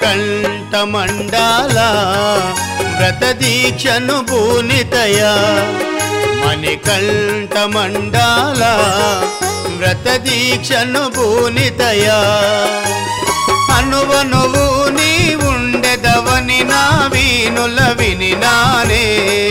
Manikanta mandala వ్రత దీక్షను భూనితయా Manikanta mandala వ్రత దీక్షను భూనితయా అనువనువు నీ ఉండెదవని నా వీనుల విని నానే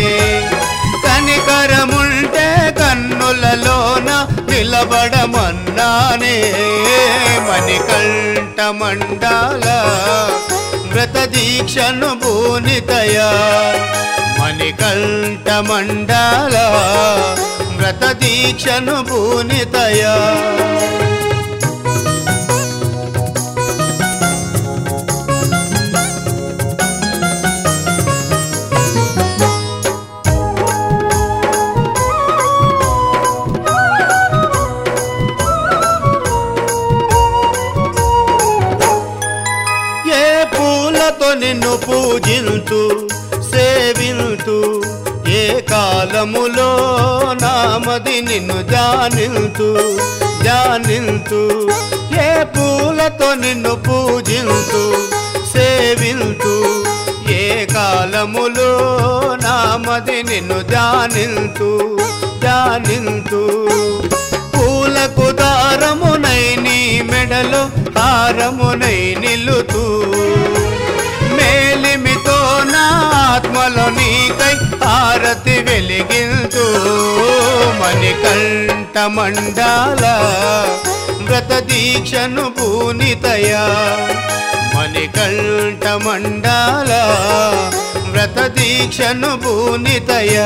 కనికరముంటే కన్నులలోన నిలబడమన్నానే మణికంఠ మండాల వ్రత దీక్షను భూనితయా మణికంఠ మండాల వ్రత దీక్షను భూనితయా ఏ పూలతో నిన్ను పూజింతు సేవింతు ఏ కాలములో నామది నిన్ను జానింతు జానింతు ఏ పూలతో నిన్ను పూజింతు సేవింతు ఏ కాలములో నామది నిన్ను జానింతు జానింతు పూలకు దారమునై నీ మెడలో హారమునై నిలుతూ మేలిమితో నా ఆత్మలో నీకై హారతి వెలిగించు మణికంఠ మండాల వ్రత దీక్షను పూనితయా మణికంఠ మండాల వ్రత దీక్షను పూనితయా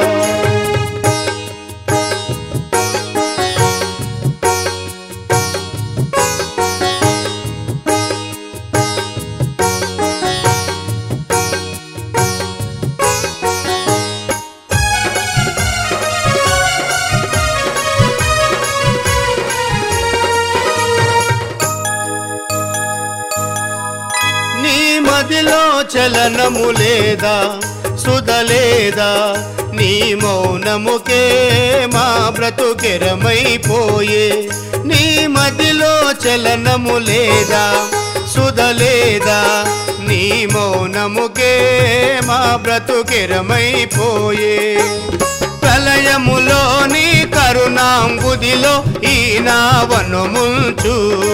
నీ మదిలో చలనము లేదా సుధలేదా నీ మౌనముకే మా బ్రతుకెరమైపోయే నీ మదిలో చలనము లేదా సుధలేదా నీ మౌనముకే మా బ్రతుకెరమైపోయే ప్రళయములోని కరుణాంబుదిలో ఈ నావను ముంచు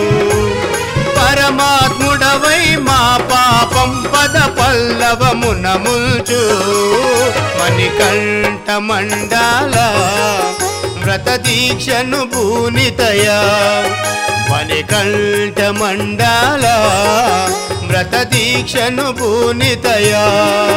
పరమాత్ముడవై మా పాపం పద పల్లవమున ముల్చు మణికంఠ మండాల వ్రత దీక్షను భూనితయా మణికంఠ మండాల వ్రత దీక్షను భూనితయా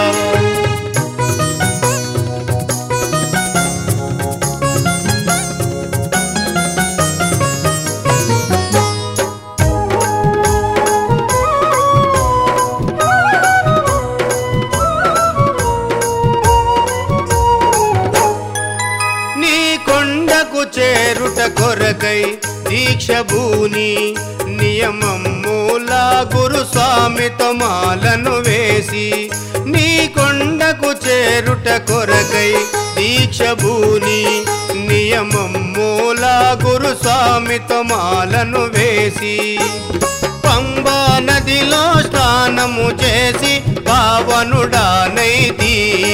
నీ కొండకు చేరుట కొరకై దీక్ష భూని నియమములా గురు స్వామితో మాలను వేసి నీ కొండకు చేరుట కొరకై దీక్ష భూని నియమములా గురు స్వామితో మాలను వేసి పంబా నదిలో స్నానము చేసి పావనుడానైతి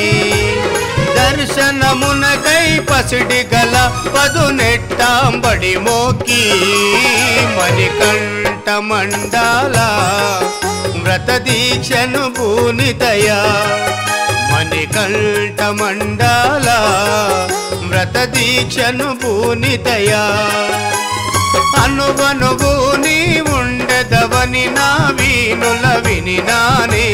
దర్శనమునకై పసిడి గల పదునెట్టాంబడి మోకి మణికంఠ మండాల వ్రత దీక్షను భూనితయా మణికంఠ మండాల వ్రత దీక్షను భూనితయా అనువనువు నీ ఉండదవని నా వీనుల విని నానే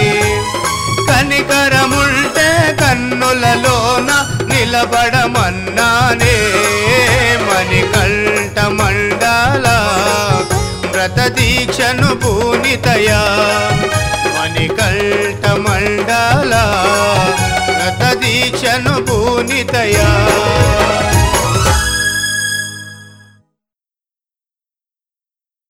కనికరముంటే కన్నులలోన నిలబడమన్నానే మణికంఠ మండాల వ్రత దీక్షను భూనితయా మణికంఠ మండాల వ్రత దీక్షను భూనితయా